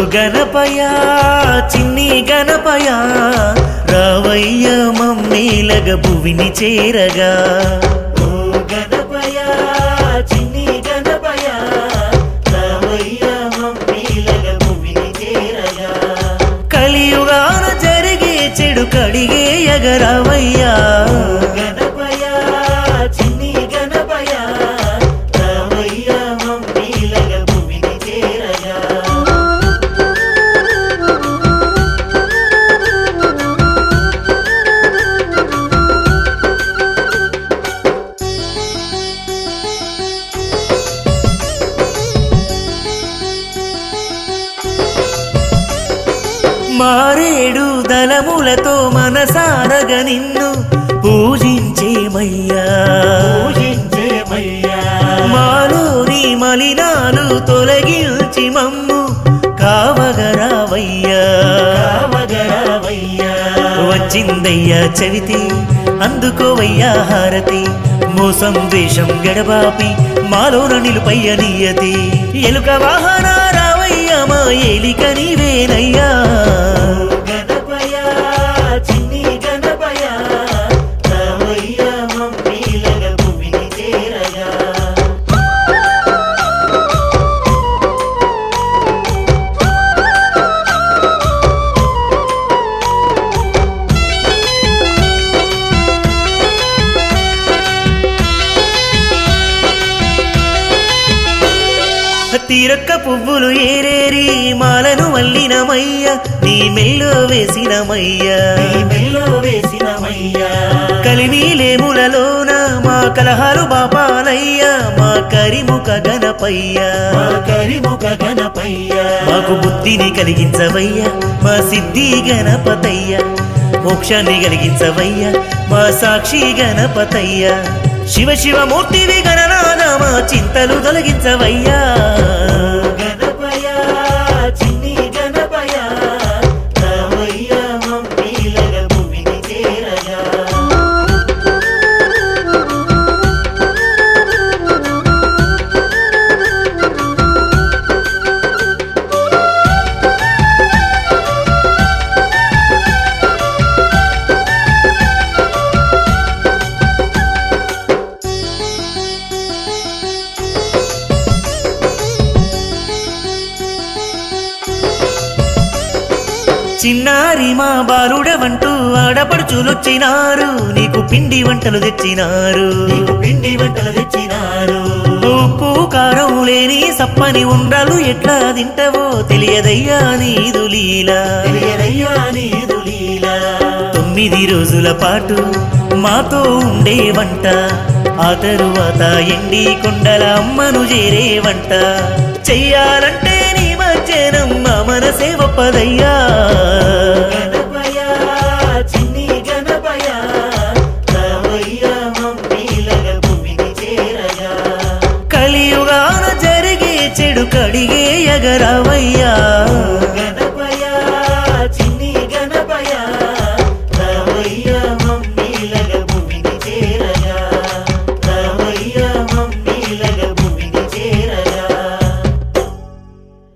గణపయ చిన్ని గణపయ రావయ్య మమ్మేలగ భువిని చేరగా ఓ గణపయ చిన్ని గణపయ రావయ్య మమ్మేలగ భువిని చేరగా కలియుగాన జరిగే చెడు కడిగే ఎగరవయ్యా గణపయ చిన్ని గణపయ రావయ్య మమ్మేలగ భువిని చేరగా మారేడు దళములతో మనసారగ నిన్ను పూజించేమయ్యా పూజించేమయ్యా మాలోని మలినాలు తొలగించి మమ్ము కావగరావయ్యా కావగరావయ్యా వచ్చిందయ్యా చవితి అందుకోవయ్యా హారతి మోసం ద్వేషం గడబాపి మాలోన నిలుపయ్య నియతి ఎలుక వాహన రావయ్య మా ఏలిక నీవేనయ్యా గణపయ చిన్ని గణపయ రావయ్య మమ్మీలగ భూమిని చేరగా తీరక్క పువ్వులు ఏరేరి మాలను వల్లినమయ్య నీ మెల్లో వేసినమయ్య నీ మెల్లో వేసినమయ్య కలినీలేములలోన మా కలహాలు బాపాలయ్య మా కరిముఖ గణపయ్య మా కరిముఖ గణపయ్య మాకు బుద్ధిని కలిగించవయ్య మా సిద్ధి గణపతయ్య మోక్షాన్ని కలిగించవయ్య మా సాక్షి గణపతయ్య శివ శివ మూర్తివి గణనాద మా చింతలు తొలగించవయ్యా గణపయ చిన్ని గణపయ రావయ్య మమ్మీలగ భూమిని చేరగా చిన్నారి మా బాలుడవంటూ ఆడపడుచులొచ్చినారు నీకు పిండి వంటలు తెచ్చినారు నీకు పిండి వంటలు తెచ్చినారు ఉప్పు కారం లేని సప్పని ఉండ్రాలు ఎట్లా తింటవో తెలియదయ్యా నీదు లీలా తెలియదయ్యా నీదు లీలా తొమ్మిది రోజుల పాటు మాతో ఉండే వంట ఆ తరువాత ఎండి కొండల అమ్మను చేరే వంట చెయ్యాలంటే నీ మధ్యాహ్నం మా మనసే ఒప్పదయ్యా గణపయ చిన్ని గణపయ రావయ్య మమ్మీలగ భూమిని చేరగా కలియుగాన జరిగే చెడు కడిగే ఎగరవయ్యా గణపయ